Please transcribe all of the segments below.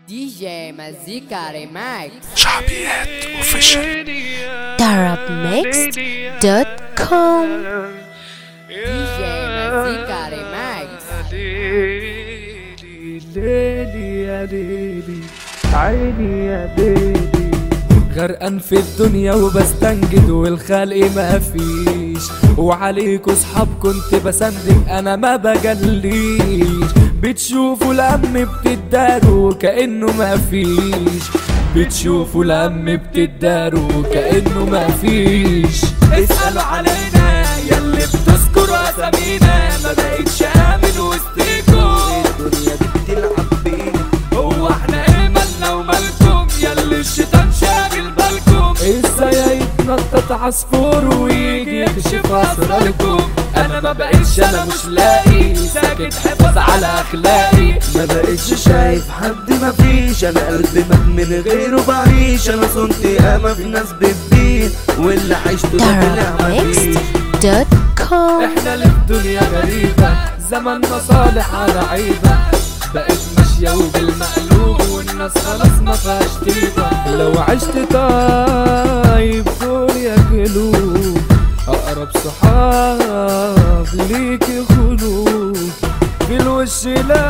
دي جي مزيكا ريماكس شعبيات اوفيشال darabmixed.com دي جي مزيكا ريماكس ليلي يا ليلي عيني يا ليلي غرقان في الدنيا وبستنجد والخلق ما فيش وعليكوا صحاب كنت بسندك انا ما بجليش بتشوفوا الهم بتداروا كأنه ما فيش بتشوفوا الهم بتداروا كأنه ما فيش اسألوا علينا ياللي بتذكروا اسامينا ما بقتش امن وسطيكوا الدنيا دي بتلعب بينا هو احنا ايه مالنا ومالكم ياللي الشيطان شاغل بالكم ازاي يتنطط عصفور ويجي يكشف اسراركم انا ما بقتش انا مش لاقي ساكت حفظ على اخلاقي ما بقتش شايف حد ما فيش انا قلبي مات من غيره بعيش انا صنت ياما في ناس بتبين واللي عشته ده طلع مفيش darabmixed.com احنا للدنيا غريبة زمن مصالح على عيبة بقت ماشية وبالمقلوب والناس خلاص ما فيهاش طيبة لو عشت طيب دول ياكلوك أقرب صحاب ليك يخونوك في الوش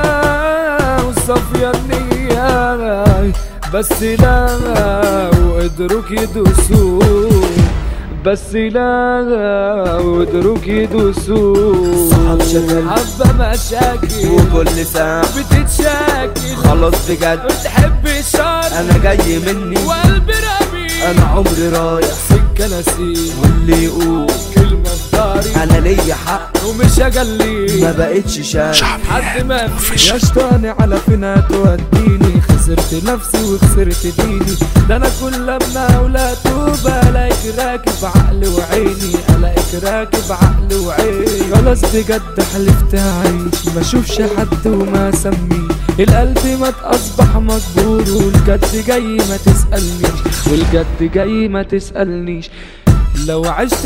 لا وصافية النية بس لا وقدروك يدوسوك بس لا وقدروك يدوسوك صحاب شغال. حبة مشاكل وكل ساعة بتتشاكل خلاص بجد بتحب الشر انا جاي مني وقلبي رميل انا عمري رايح سكة نسيم واللي يقول كلمة في داري انا ليا حق ومش هجلي ما بقتش شايف حد ما في يشطاني على فينا توديني خسرت نفسي وخسرت ديني ده انا كل لما اولاد توبة الاقيك راكب عقلي وعيني الاقيك راكب عقلي وعيني خلاص بجد حلفت اعيش ما اشوفش حد وما اسميه القلب مات اصبح مجبور والجد جاي ما تسألنيش والجد جاي ما تسألنيش لو عشت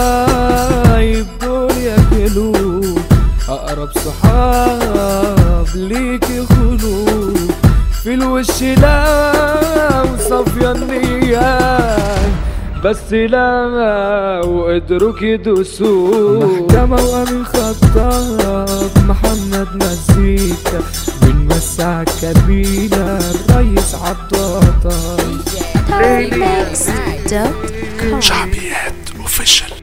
طيب دول ياكلوك أقرب صحاب ليك يخونوك في الوش لا وصافية النيات بس لا وقدروك يدوسوك محكمة وأمين خطاب محمد مزيكا بنمسع كبيرة الريس عبد الوطن darabmixed.com شعبيات اوفيشال